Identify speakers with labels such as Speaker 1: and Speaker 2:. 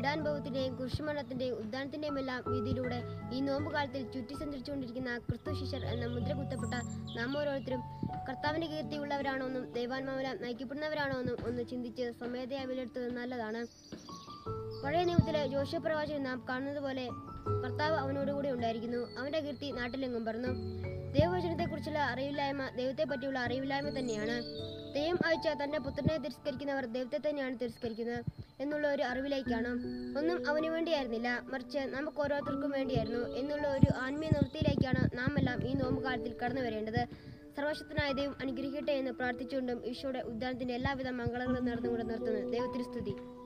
Speaker 1: പീഡാനുഭവത്തിന്റെയും കുരിശുമരണത്തിന്റെയും ഉദ്ധാനത്തിന്റെയും എല്ലാം വീതിയിലൂടെ ഈ നോമ്പുകാലത്തിൽ ചുറ്റി സഞ്ചരിച്ചുകൊണ്ടിരിക്കുന്ന ക്രിസ്തു ശിഷ്യർ എന്ന മുദ്ര കുത്തപ്പെട്ട നാം ഓരോരുത്തരും കർത്താവിന്റെ കീർത്തിയുള്ളവരാണോ എന്നും ദൈവാത്മാവിലാൽ നയിക്കപ്പെടുന്നവരാണോ എന്നും ഒന്ന് ചിന്തിച്ച് സ്വമേധയാ വിലയിരുത്തുന്നത് നല്ലതാണ് പഴയ നിയമത്തിലെ ജോഷ്യ പ്രവാചകൻ നാം കാണുന്നത് പോലെ കർത്താവ് അവനോടുകൂടി ഉണ്ടായിരിക്കുന്നു അവന്റെ കീർത്തി നാട്ടിലെങ്ങും പറഞ്ഞു ദൈവവചനത്തെക്കുറിച്ചുള്ള അറിവില്ലായ്മ ദൈവത്തെ പറ്റിയുള്ള അറിവില്ലായ്മ തന്നെയാണ് ദൈവം അയച്ച തന്റെ പുത്രനെ തിരസ്കരിക്കുന്നവർ ദൈവത്തെ തന്നെയാണ് തിരസ്കരിക്കുന്നത് എന്നുള്ള ഒരു അറിവിലേക്കാണ് ഒന്നും അവന് വേണ്ടിയായിരുന്നില്ല മറിച്ച് നമുക്ക് ഓരോരുത്തർക്കും വേണ്ടിയായിരുന്നു എന്നുള്ള ഒരു ആത്മീയ നിവൃത്തിയിലേക്കാണ് നാം എല്ലാം ഈ നോമ്പുകാലത്തിൽ കടന്നു വരേണ്ടത് സർവശക്തനായ ദൈവം അനുഗ്രഹിക്കട്ടെ എന്ന് പ്രാർത്ഥിച്ചുകൊണ്ടും ഈശോയുടെ ഉദ്യാനത്തിന്റെ എല്ലാവിധ മംഗളങ്ങളും നേർന്നുകൊണ്ട് നിർത്തുന്നു ദൈവത്തിന് സ്തുതി